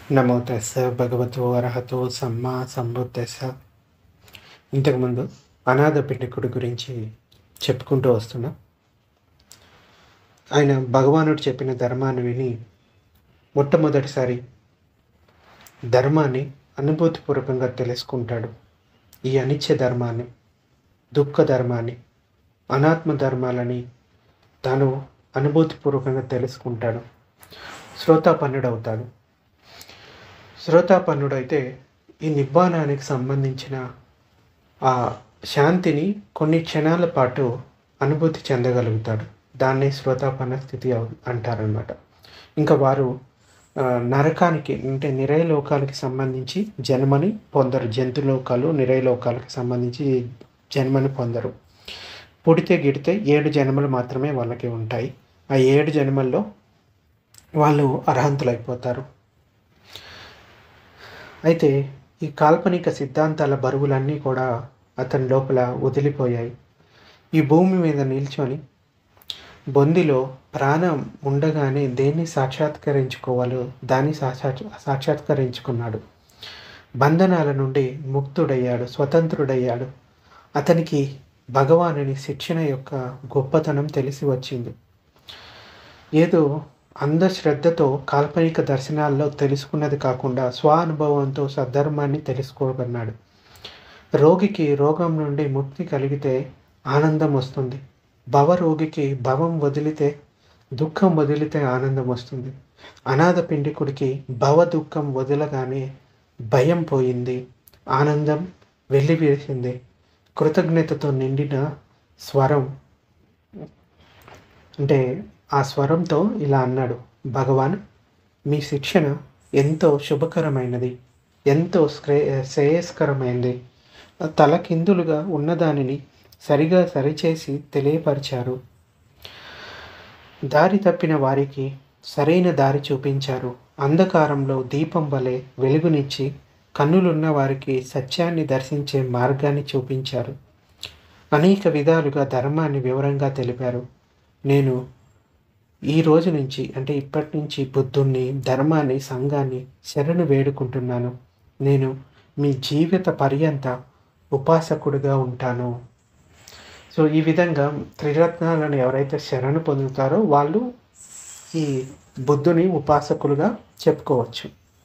నమో తెస్స భగవతో అర్హతో సమ్మా సంబుద్ధెస్స ఇంతకుముందు అనాథ పిండికుడి గురించి చెప్పుకుంటూ వస్తున్నాం ఆయన భగవానుడు చెప్పిన ధర్మాన్ని విని మొట్టమొదటిసారి ధర్మాన్ని అనుభూతిపూర్వకంగా తెలుసుకుంటాడు ఈ అనిత్య ధర్మాన్ని దుఃఖ ధర్మాన్ని అనాత్మ ధర్మాలని తాను అనుభూతిపూర్వకంగా తెలుసుకుంటాడు శ్రోతాపన్నుడవుతాడు శ్రోతాపన్నుడైతే ఈ నిబ్బానానికి సంబంధించిన ఆ శాంతిని కొన్ని క్షణాల పాటు అనుభూతి చెందగలుగుతాడు దాన్నే శ్రోతాపన్న స్థితి అవు- అంటారనమాట ఇంకా వారు ఆ, నరకానికి అంటే నిరయలోకాలకి సంబంధించి జన్మని పొందరు జంతులోకాలు నిరయలోకాలకి సంబంధించి జన్మని పొందరు పుడితే గిడితే ఏడు జన్మలు మాత్రమే వాళ్ళకి ఉంటాయి ఆ ఏడు జన్మల్లో వాళ్ళు అర్హంతులైపోతారు అయితే ఈ కాల్పనిక సిద్ధాంతాల బరువులన్నీ కూడా అతని లోపల వదిలిపోయాయి ఈ భూమి మీద నిల్చొని బొందిలో ప్రాణం ఉండగానే దేన్ని సాక్షాత్కరించుకోవాలో దాన్ని సాక్షాత్ సాక్షాత్కరించుకున్నాడు బంధనాల నుండి ముక్తుడయ్యాడు స్వతంత్రుడయ్యాడు అతనికి భగవానుని శిక్షణ యొక్క గొప్పతనం తెలిసి వచ్చింది ఏదో అంధశ్రద్ధతో కాల్పనిక దర్శనాల్లో తెలుసుకున్నది కాకుండా స్వానుభవంతో సద్ధర్మాన్ని తెలుసుకోగన్నాడు రోగికి రోగం నుండి ముక్తి కలిగితే ఆనందం వస్తుంది భవ రోగికి భవం వదిలితే దుఃఖం వదిలితే ఆనందం వస్తుంది అనాథ పిండికుడికి భవ దుఃఖం వదలగానే భయం పోయింది ఆనందం వెళ్ళివేసింది కృతజ్ఞతతో నిండిన స్వరం అంటే ఆ స్వరంతో ఇలా అన్నాడు భగవాన్ మీ శిక్షణ ఎంతో శుభకరమైనది ఎంతో శ్రే శ్రేయస్కరమైనది తలకిందులుగా ఉన్నదానిని సరిగా సరిచేసి తెలియపరిచారు దారి తప్పిన వారికి సరైన దారి చూపించారు అంధకారంలో దీపం వలె వెలుగునిచ్చి కన్నులున్న వారికి సత్యాన్ని దర్శించే మార్గాన్ని చూపించారు అనేక విధాలుగా ధర్మాన్ని వివరంగా తెలిపారు నేను ఈ రోజు నుంచి అంటే ఇప్పటి నుంచి బుద్ధుణ్ణి ధర్మాన్ని సంఘాన్ని శరణు వేడుకుంటున్నాను నేను మీ జీవిత పర్యంత ఉపాసకుడిగా ఉంటాను సో ఈ విధంగా త్రిరత్నాలను ఎవరైతే శరణు పొందుతారో వాళ్ళు ఈ బుద్ధుని ఉపాసకులుగా చెప్పుకోవచ్చు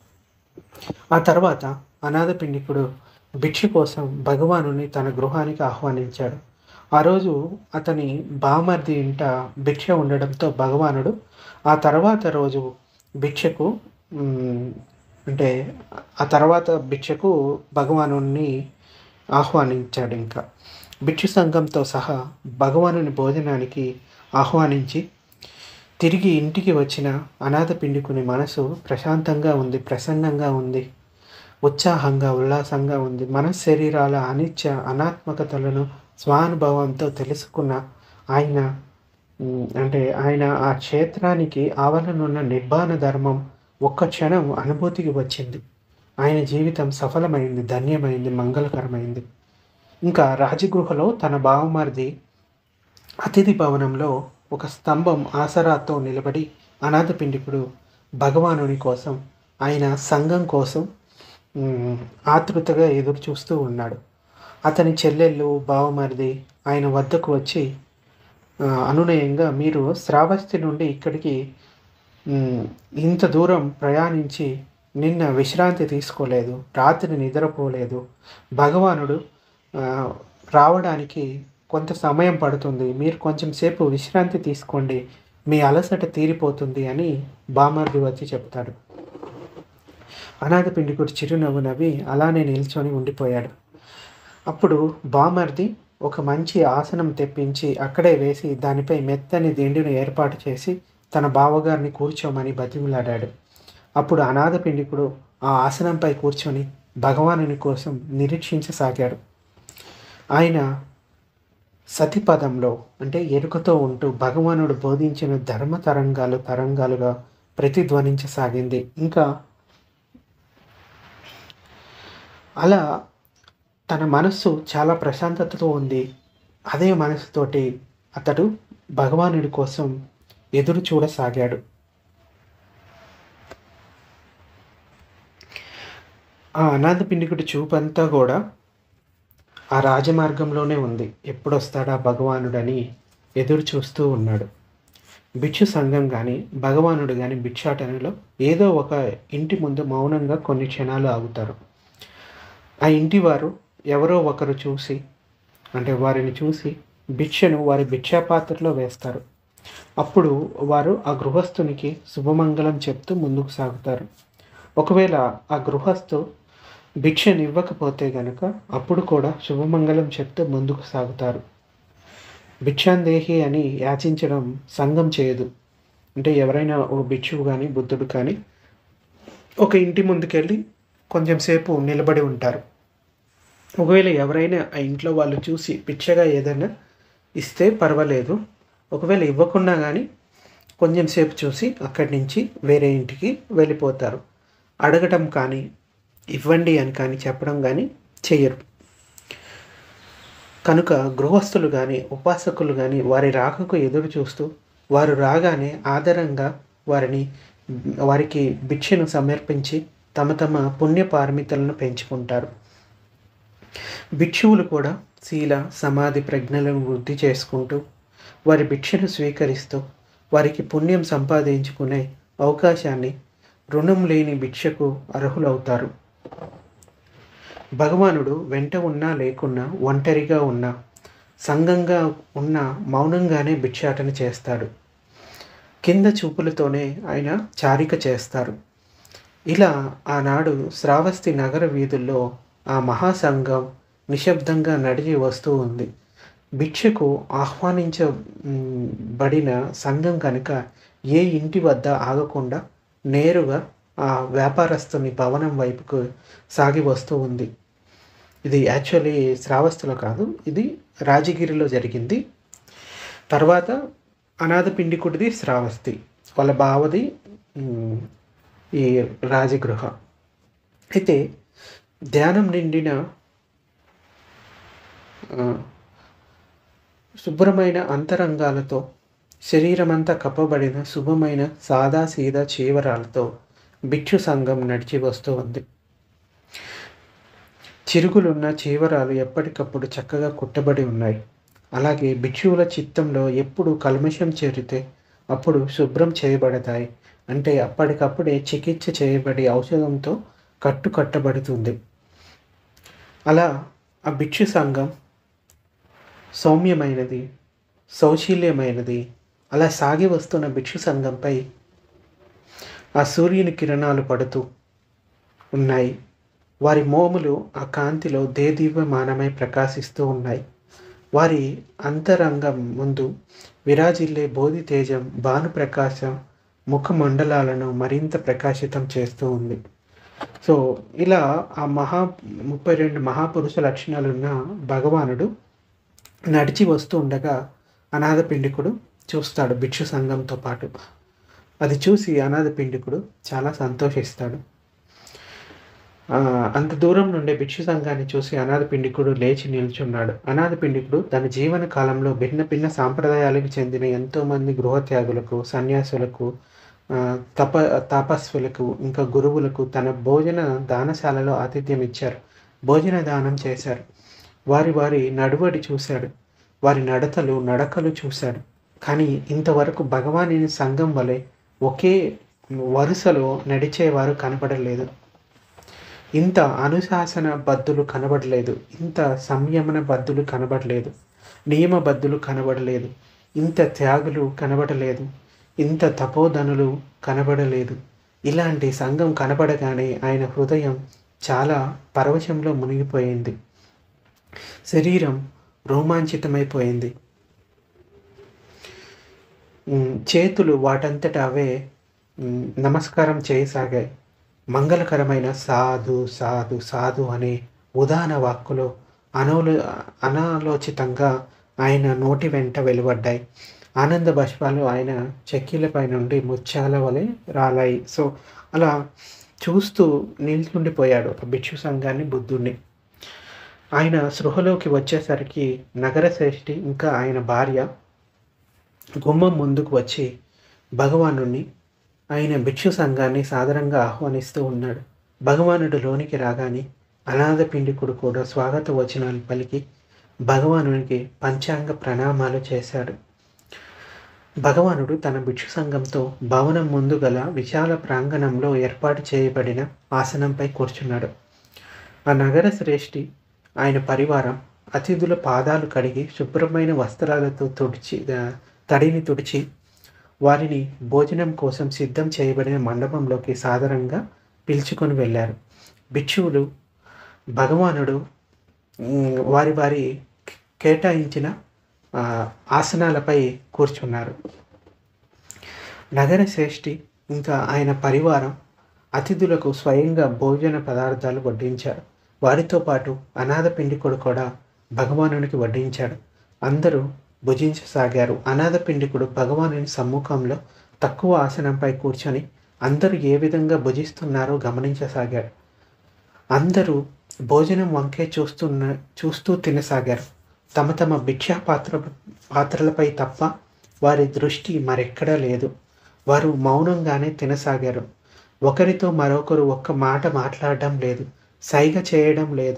ఆ తర్వాత అనాథ పిండికుడు భిక్ష కోసం భగవానుని తన గృహానికి ఆహ్వానించాడు ఆ రోజు అతని బామర్ది ఇంట భిక్ష ఉండడంతో భగవానుడు ఆ తర్వాత రోజు భిక్షకు మ్, అంటే ఆ తర్వాత భిక్షకు భగవానుని ఆహ్వానించాడు ఇంకా భిక్షు సంఘంతో సహా భగవానుని భోజనానికి ఆహ్వానించి తిరిగి ఇంటికి వచ్చిన అనాథ పిండికుని మనసు ప్రశాంతంగా ఉంది ప్రసన్నంగా ఉంది ఉత్సాహంగా ఉల్లాసంగా ఉంది మన శరీరాల అనిత్య అనాత్మకతలను స్వానుభవంతో తెలుసుకున్న ఆయన ఉమ్, అంటే ఆయన ఆ క్షేత్రానికి ఆవరణనున్న నిర్బాణ ధర్మం ఒక్క క్షణం అనుభూతికి వచ్చింది ఆయన జీవితం సఫలమైంది ధన్యమైంది మంగళకరమైంది ఇంకా రాజగృహలో తన బావమరిది అతిథి భవనంలో ఒక స్తంభం ఆసరాతో నిలబడి అనాథ పిండికుడు భగవానుని కోసం ఆయన సంఘం కోసం ఉమ్, ఆతృతగా ఎదురు చూస్తూ ఉన్నాడు అతని చెల్లెళ్ళు బావమరిది ఆయన వద్దకు వచ్చి ఆ, అనునయంగా మీరు శ్రావస్తి నుండి ఇక్కడికి ఉమ్, ఇంత దూరం ప్రయాణించి నిన్న విశ్రాంతి తీసుకోలేదు రాత్రి నిద్రపోలేదు భగవానుడు ఆ, రావడానికి కొంత సమయం పడుతుంది మీరు కొంచెం సేపు విశ్రాంతి తీసుకోండి మీ అలసట తీరిపోతుంది అని బామర్ది వచ్చి చెప్తాడు అనాథ పిండికుడు చిరునవ్వు నవ్వి అలానే నిల్చొని ఉండిపోయాడు అప్పుడు బామర్ది ఒక మంచి ఆసనం తెప్పించి అక్కడే వేసి దానిపై మెత్తని దిండును ఏర్పాటు చేసి తన బావగారిని కూర్చోమని బతిమిలాడాడు అప్పుడు అనాథ పిండికుడు ఆ ఆసనంపై కూర్చొని భగవానుని కోసం నిరీక్షించసాగాడు ఆయన సతిపదంలో అంటే ఎరుకతో ఉంటూ భగవానుడు బోధించిన ధర్మ తరంగాలు తరంగాలుగా ప్రతిధ్వనించసాగింది ఇంకా అలా తన మనస్సు చాలా ప్రశాంతతతో ఉంది అదే మనసుతోటి అతడు భగవానుడి కోసం ఎదురు చూడసాగాడు ఆ అనాథ పిండికుడి చూపంతా కూడా ఆ రాజమార్గంలోనే ఉంది ఎప్పుడు వస్తాడా భగవానుడని ఎదురు చూస్తూ ఉన్నాడు భిక్షు సంఘం కానీ భగవానుడు కానీ భిక్షాటనలో ఏదో ఒక ఇంటి ముందు మౌనంగా కొన్ని క్షణాలు ఆగుతారు ఆ ఇంటి వారు ఎవరో ఒకరు చూసి అంటే వారిని చూసి భిక్షను వారి భిక్షాపాత్రలో వేస్తారు అప్పుడు వారు ఆ గృహస్థునికి శుభమంగళం చెప్తూ ముందుకు సాగుతారు ఒకవేళ ఆ గృహస్థు భిక్షను ఇవ్వకపోతే గనక అప్పుడు కూడా శుభమంగళం చెప్తూ ముందుకు సాగుతారు భిక్షాందేహి అని యాచించడం సంఘం చేయదు అంటే ఎవరైనా ఓ భిక్షువు కానీ బుద్ధుడు కానీ ఒక ఇంటి ముందుకెళ్ళి కొంచెం సేపు నిలబడి ఉంటారు ఒకవేళ ఎవరైనా ఆ ఇంట్లో వాళ్ళు చూసి పిచ్చగా ఏదైనా ఇస్తే పర్వాలేదు ఒకవేళ ఇవ్వకుండా కానీ కొంచెం సేపు చూసి అక్కడి నుంచి వేరే ఇంటికి వెళ్ళిపోతారు అడగటం కానీ ఇవ్వండి అని కానీ చెప్పడం కానీ చెయ్యరు కనుక గృహస్థులు కానీ ఉపాసకులు కానీ వారి రాకకు ఎదురు చూస్తూ వారు రాగానే ఆదరంగా వారిని వారికి భిక్షను సమర్పించి తమ తమ పుణ్య పారమితలను పెంచుకుంటారు భిక్షువులు కూడా శీల సమాధి ప్రజ్ఞలను వృద్ధి చేసుకుంటూ వారి భిక్షను స్వీకరిస్తూ వారికి పుణ్యం సంపాదించుకునే అవకాశాన్ని రుణం లేని భిక్షకు అర్హులవుతారు భగవానుడు వెంట ఉన్నా లేకున్నా ఒంటరిగా ఉన్నా సంఘంగా ఉన్న మౌనంగానే భిక్షాటన చేస్తాడు కింద చూపులతోనే ఆయన చారిక చేస్తారు ఇలా ఆనాడు శ్రావస్తి నగర వీధుల్లో ఆ మహాసంఘం నిశ్శబ్దంగా నడిచి వస్తూ ఉంది భిక్షకు ఆహ్వానించబడిన సంఘం కనుక ఏ ఇంటి వద్ద ఆగకుండా నేరుగా ఆ వ్యాపారస్తుని భవనం వైపుకు సాగి వస్తూ ఉంది ఇది యాక్చువల్లీ శ్రావస్తులో కాదు ఇది రాజగిరిలో జరిగింది తర్వాత అనాథ పిండికుడిది శ్రావస్తి వాళ్ళ బావది ఉమ్, ఈ రాజగృహ అయితే ధ్యానం నిండిన ఆ, శుభ్రమైన అంతరంగాలతో శరీరమంతా కప్పబడిన శుభమైన సాదా సీదా చీవరాలతో భిక్షు సంఘం నడిచి వస్తూ ఉంది చిరుగులున్న చీవరాలు ఎప్పటికప్పుడు చక్కగా కుట్టబడి ఉన్నాయి అలాగే భిక్షువుల చిత్తంలో ఎప్పుడు కల్మషం చేరితే అప్పుడు శుభ్రం చేయబడతాయి అంటే అప్పటికప్పుడే చికిత్స చేయబడి ఔషధంతో కట్టు కట్టబడుతుంది అలా ఆ భిక్షు సంఘం సౌమ్యమైనది సౌశీల్యమైనది అలా సాగి వస్తున్న భిక్షు సంఘంపై ఆ సూర్యుని కిరణాలు పడుతూ ఉన్నాయి వారి మోములు ఆ కాంతిలో దేదీప్యమానమై ప్రకాశిస్తూ ఉన్నాయి వారి అంతరంగం ముందు విరాజిల్లే బోధి తేజం భానుప్రకాశం ముఖమండలాలను మరింత ప్రకాశితం చేస్తూ ఉంది సో ఇలా ఆ మహా ముప్పై రెండు మహాపురుష లక్షణాలున్న భగవానుడు నడిచి వస్తూ ఉండగా అనాథ పిండికుడు చూస్తాడు భిక్షు సంఘంతో పాటు అది చూసి అనాథ పిండికుడు చాలా సంతోషిస్తాడు ఆ, అంత దూరం నుండి భిక్షు సంఘాన్ని చూసి అనాథ పిండికుడు లేచి నిల్చున్నాడు అనాథ పిండికుడు తన జీవన కాలంలో భిన్న భిన్న సాంప్రదాయాలకు చెందిన ఎంతోమంది గృహత్యాగులకు సన్యాసులకు ఆ, తప తపస్సులకు ఇంకా గురువులకు తన భోజన దానశాలలో ఆతిథ్యం ఇచ్చారు భోజన దానం చేశారు వారి వారి నడువడి చూశాడు వారి నడతలు నడకలు చూశాడు కానీ ఇంతవరకు భగవాని సంఘం వలె ఒకే వరుసలో నడిచేవారు కనపడలేదు ఇంత అనుశాసన బద్దులు కనబడలేదు ఇంత సంయమన బద్దులు కనబడలేదు నియమబద్దులు కనబడలేదు ఇంత త్యాగులు కనబడలేదు ఇంత తపోధనులు కనబడలేదు ఇలాంటి సంఘం కనబడగానే ఆయన హృదయం చాలా పరవశంలో మునిగిపోయింది శరీరం రోమాంచితమైపోయింది ఉమ్, చేతులు వాటంతట అవే ఉమ్, నమస్కారం చేయసాగాయి మంగళకరమైన సాధు సాధు సాధు అనే ఉదాహరణ వాక్కులు అనవలో అనాలోచితంగా ఆయన నోటి వెంట వెలువడ్డాయి ఆనంద బాష్పాలు ఆయన చెక్కీలపై నుండి ముత్యాల వలె రాలాయి సో అలా చూస్తూ నిల్చుండిపోయాడు ఆ భిక్షు సంఘాన్ని బుద్ధుణ్ణి ఆయన సృహలోకి వచ్చేసరికి నగర శ్రేష్ఠి ఇంకా ఆయన భార్య గుమ్మం ముందుకు వచ్చి భగవానుని ఆయన భిక్షు సంఘాన్ని సాదరంగా ఆహ్వానిస్తూ ఉన్నాడు భగవానుడు లోనికి రాగానే అనాథ పిండికుడు కూడా స్వాగత వచనాలు పలికి భగవానునికి పంచాంగ ప్రణామాలు చేశాడు భగవానుడు తన భిక్షు సంఘంతో భవనం ముందు గల విశాల ప్రాంగణంలో ఏర్పాటు చేయబడిన ఆసనంపై కూర్చున్నాడు ఆ నగర శ్రేష్ఠి ఆయన పరివారం అతిథుల పాదాలు కడిగి శుభ్రమైన వస్త్రాలతో తుడిచి ఆ, తడిని తుడిచి వారిని భోజనం కోసం సిద్ధం చేయబడిన మండపంలోకి సాదరంగా పిలుచుకొని వెళ్ళారు భిక్షువులు భగవానుడు ఉమ్, వారి వారి కేటాయించిన ఆ, ఆసనాలపై కూర్చున్నారు నగర శ్రేష్ఠి ఇంకా ఆయన పరివారం అతిథులకు స్వయంగా భోజన పదార్థాలు వడ్డించారు వారితో పాటు అనాథ పిండికుడు కూడా భగవానునికి వడ్డించాడు అందరూ భుజించసాగారు అనాథ పిండికుడు భగవానుని సమ్ముఖంలో తక్కువ ఆసనంపై కూర్చొని అందరూ ఏ విధంగా భుజిస్తున్నారో గమనించసాగాడు అందరూ భోజనం వంకే చూస్తున్న చూస్తూ తినసాగారు తమ తమ భిక్షా పాత్ర పాత్రలపై తప్ప వారి దృష్టి మరెక్కడా లేదు వారు మౌనంగానే తినసాగారు ఒకరితో మరొకరు ఒక్క మాట మాట్లాడడం లేదు సైగ చేయడం లేదు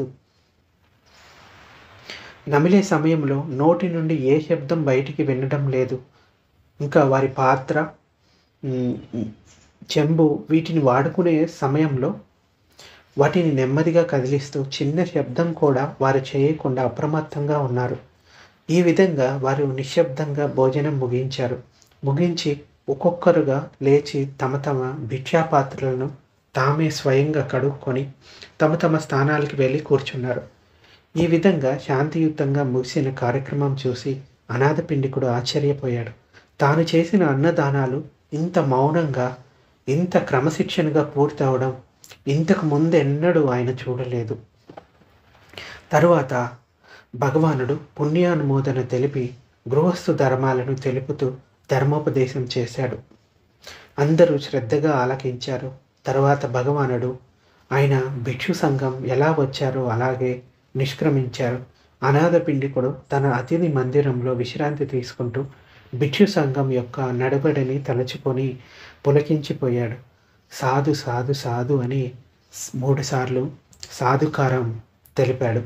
నమిలే సమయంలో నోటి నుండి ఏ శబ్దం బయటికి వినడం లేదు ఇంకా వారి పాత్ర ఉమ్, చెంబు వీటిని వాడుకునే సమయంలో వాటిని నెమ్మదిగా కదిలిస్తూ చిన్న శబ్దం కూడా వారు చేయకుండా అప్రమత్తంగా ఉన్నారు ఈ విధంగా వారు నిశ్శబ్దంగా భోజనం ముగించారు ముగించి ఒక్కొక్కరుగా లేచి తమ తమ భిక్షాపాత్రలను తామే స్వయంగా కడుక్కొని తమ తమ స్థానాలకు వెళ్ళి కూర్చున్నారు ఈ విధంగా శాంతియుతంగా ముగిసిన కార్యక్రమం చూసి అనాథ పిండికుడు ఆశ్చర్యపోయాడు తాను చేసిన అన్నదానాలు ఇంత మౌనంగా ఇంత క్రమశిక్షణగా పూర్తవడం ఇంతకు ముందెన్నడూ ఆయన చూడలేదు తరువాత భగవానుడు పుణ్యానుమోదన తెలిపి గృహస్థు ధర్మాలను తెలుపుతూ ధర్మోపదేశం చేశాడు అందరూ శ్రద్ధగా ఆలకించారు తరువాత భగవానుడు ఆయన భిక్షు సంఘం ఎలా వచ్చారో అలాగే నిష్క్రమించారు అనాథ పిండికుడు తన అతిథి మందిరంలో విశ్రాంతి తీసుకుంటూ భిక్షు సంఘం యొక్క నడబడిని తలుచుకొని పులకించిపోయాడు సాధు సాధు సాధు అని స్- మూడుసార్లు సాధుకారం తెలిపాడు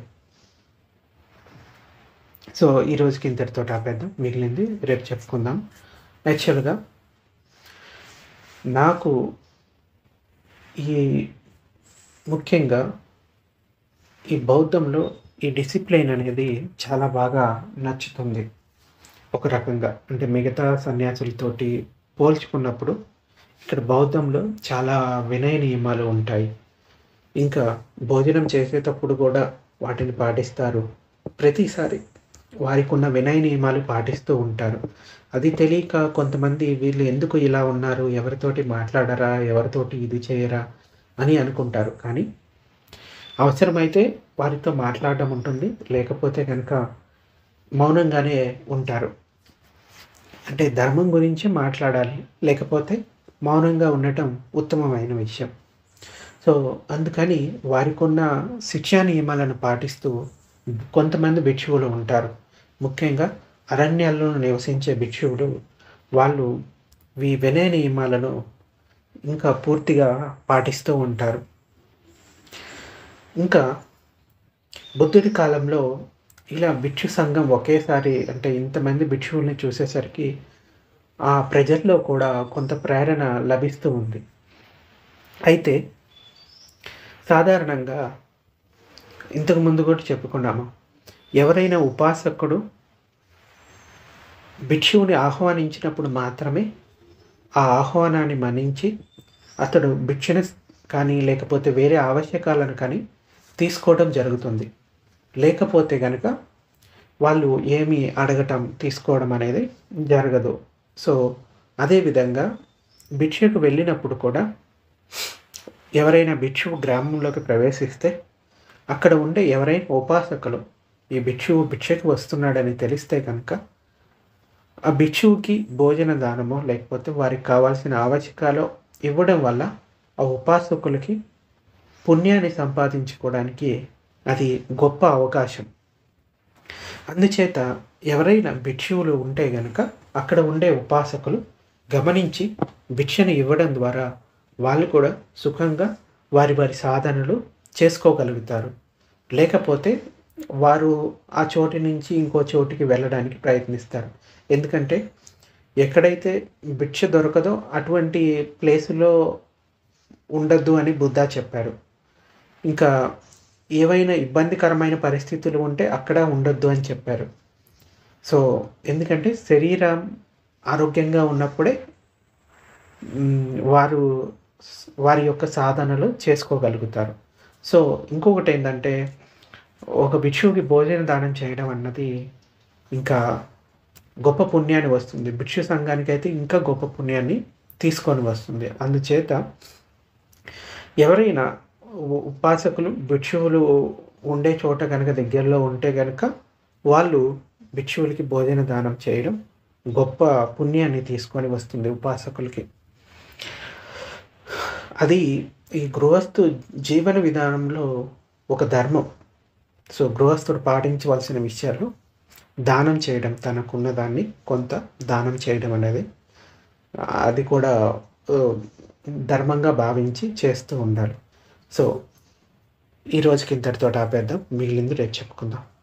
సో ఈ రోజుకి ఇంతటితో ఆపేద్దాం మిగిలింది రేపు చెప్పుకుందాం యాక్చువల్గా నాకు ఈ ముఖ్యంగా ఈ బౌద్ధంలో ఈ డిసిప్లైన్ అనేది చాలా బాగా నచ్చుతుంది ఒక రకంగా అంటే మిగతా సన్యాసులతోటి పోల్చుకున్నప్పుడు ఇక్కడ బౌద్ధంలో చాలా వినయ నియమాలు ఉంటాయి ఇంకా భోజనం చేసేటప్పుడు కూడా వాటిని పాటిస్తారు ప్రతిసారి వారికి ఉన్న వినయ నియమాలు పాటిస్తూ ఉంటారు అది తెలియక కొంతమంది వీళ్ళు ఎందుకు ఇలా ఉన్నారు ఎవరితోటి మాట్లాడరా ఎవరితోటి ఇది చేయరా అని అనుకుంటారు కానీ అవసరమైతే వారితో మాట్లాడడం ఉంటుంది లేకపోతే కనుక మౌనంగానే ఉంటారు అంటే ధర్మం గురించి మాట్లాడాలి లేకపోతే మౌనంగా ఉండటం ఉత్తమమైన విషయం సో అందుకని వారికి ఉన్న శిక్షా నియమాలను పాటిస్తూ కొంతమంది భిక్షువులు ఉంటారు ముఖ్యంగా అరణ్యాల్లో నివసించే భిక్షువులు వాళ్ళు ఈ వినయ నియమాలను ఇంకా పూర్తిగా పాటిస్తూ ఉంటారు ఇంకా బుద్ధుడి కాలంలో ఇలా భిక్షు సంఘం ఒకేసారి అంటే ఇంతమంది భిక్షువుల్ని చూసేసరికి ఆ ప్రజల్లో కూడా కొంత ప్రేరణ లభిస్తూ ఉంది అయితే సాధారణంగా ఇంతకు ముందు కూడా చెప్పుకున్నాము ఎవరైనా ఉపాసకుడు భిక్షువుని ఆహ్వానించినప్పుడు మాత్రమే ఆ ఆహ్వానాన్ని మన్నించి అతడు భిక్షను కానీ లేకపోతే వేరే ఆవశ్యకాలను కానీ తీసుకోవడం జరుగుతుంది లేకపోతే కనుక వాళ్ళు ఏమి అడగటం తీసుకోవడం అనేది జరగదు సో అదేవిధంగా భిక్షకు వెళ్ళినప్పుడు కూడా ఎవరైనా భిక్షువు గ్రామంలోకి ప్రవేశిస్తే అక్కడ ఉండే ఎవరైనా ఉపాసకులు ఈ భిక్షువు భిక్షకు వస్తున్నాడని తెలిస్తే కనుక ఆ భిక్షువుకి భోజన దానమో లేకపోతే వారికి కావాల్సిన ఆవశ్యకాలు ఇవ్వడం వల్ల ఆ ఉపాసకులకి పుణ్యాన్ని సంపాదించుకోవడానికి అది గొప్ప అవకాశం అందుచేత ఎవరైనా భిక్షువులు ఉంటే గనుక అక్కడ ఉండే ఉపాసకులు గమనించి భిక్షను ఇవ్వడం ద్వారా వాళ్ళు కూడా సుఖంగా వారి వారి సాధనలు చేసుకోగలుగుతారు లేకపోతే వారు ఆ చోటి నుంచి ఇంకో చోటికి వెళ్ళడానికి ప్రయత్నిస్తారు ఎందుకంటే ఎక్కడైతే భిక్ష దొరకదో అటువంటి ప్లేసులో ఉండద్దు అని బుద్ధ చెప్పారు ఇంకా ఏవైనా ఇబ్బందికరమైన పరిస్థితులు ఉంటే అక్కడ ఉండొద్దు అని చెప్పారు సో ఎందుకంటే శరీరం ఆరోగ్యంగా ఉన్నప్పుడే మ్, వారు వారి యొక్క సాధనలు చేసుకోగలుగుతారు సో ఇంకొకటి ఏంటంటే ఒక భిక్షువుకి భోజన దానం చేయడం అన్నది ఇంకా గొప్ప పుణ్యాన్ని వస్తుంది భిక్షు సంఘానికి అయితే ఇంకా గొప్ప పుణ్యాన్ని తీసుకొని వస్తుంది అందుచేత ఎవరైనా ఉ- ఉపాసకులు భిక్షువులు ఉండే చోట కనుక దగ్గరలో ఉంటే కనుక వాళ్ళు భిక్షువులకి భోజన దానం చేయడం గొప్ప పుణ్యాన్ని తీసుకొని వస్తుంది ఉపాసకులకి అది ఈ గృహస్థు జీవన విధానంలో ఒక ధర్మం సో గృహస్థుడు పాటించవలసిన విషయాలు దానం చేయడం తనకున్న దాన్ని కొంత దానం చేయడం అనేది అది కూడా ఆ, ధర్మంగా భావించి చేస్తూ ఉండాలి సో ఈ రోజుకి ఇంతటితో ఆపేద్దాం మిగిలింది రేపు చెప్పుకుందాం